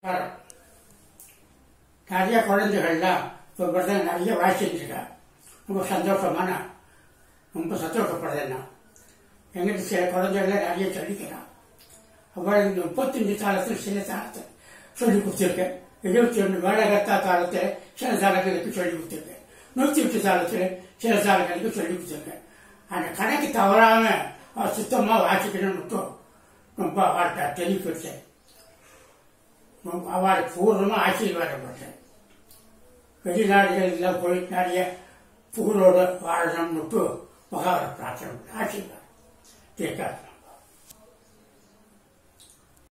வரும். நிறைய குழந்தைகள்லாம் இப்போ இப்படிதான் நிறைய வாசிச்சுட்டு இருக்கா ரொம்ப சந்தோஷமான ரொம்ப சந்தோஷப்படுறேன் நான் எங்கிட்ட சில குழந்தைகள்லாம் நிறைய சொல்லிக்கிறான் அவள் இந்த முப்பத்தஞ்சு காலத்தில் சில தாளத்தை சொல்லி கொடுத்துருக்கேன் எழுபத்தி ஒன்று வேடகத்தா தாளத்தில் சில தாளங்களுக்கு சொல்லி கொடுத்துருக்கேன் நூற்றி எட்டு தாளத்தில் சில தாளங்களுக்கு சொல்லி கொடுத்துருக்கேன் அந்த கணக்கு தவறாம அவள் சுத்தமாக வாசிக்கணும்னு ரொம்ப அவள்கிட்ட தெளிவுபடுத்தேன் அவளுக்கு பூர்வமாக ஆசீர்வாதம் பண்றேன் வெளிநாடுகளில் போய் நிறைய புகழோடு வாழணும்னுட்டு மகாவர பிரார்த்தனை பண்ணேன். ஆசீர்வாதம் தீர்க்காது